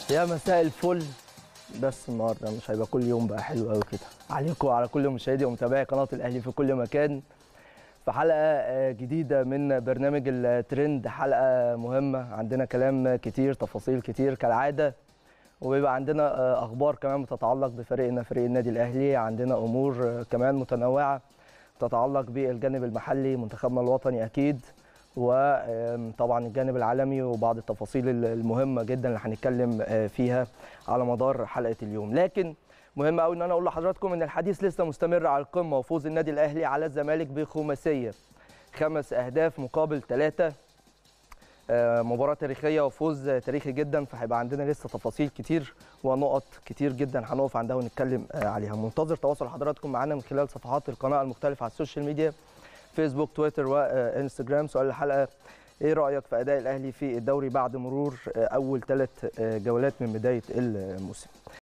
يا مساء الفل بس النهارده مش هيبقى كل يوم بقى حلو قوي كده عليكم وعلى كل مشاهدي ومتابعي قناه الاهلي في كل مكان في حلقه آه، جديده من برنامج الترند حلقه مهمه عندنا كلام كتير تفاصيل كتير كالعاده وبيبقى عندنا آه، اخبار كمان بتتعلق بفريقنا فريق النادي الاهلي عندنا امور آه، كمان متنوعه تتعلق بالجانب المحلي منتخبنا الوطني اكيد وطبعا الجانب العالمي وبعض التفاصيل المهمه جدا اللي هنتكلم آه، فيها على مدار حلقه اليوم لكن مهم قوي ان انا اقول لحضراتكم ان الحديث لسه مستمر على القمه وفوز النادي الاهلي على الزمالك بخماسيه خمس اهداف مقابل ثلاثه آه، مباراة تاريخية وفوز تاريخي جدا فهيبقى عندنا لسه تفاصيل كتير ونقط كتير جدا هنقف عندها ونتكلم آه، عليها منتظر تواصل حضراتكم معنا من خلال صفحات القناة المختلفة على السوشيال ميديا فيسبوك تويتر وانستجرام سؤال الحلقة ايه رأيك في أداء الأهلي في الدوري بعد مرور آه، أول ثلاث جولات من بداية الموسم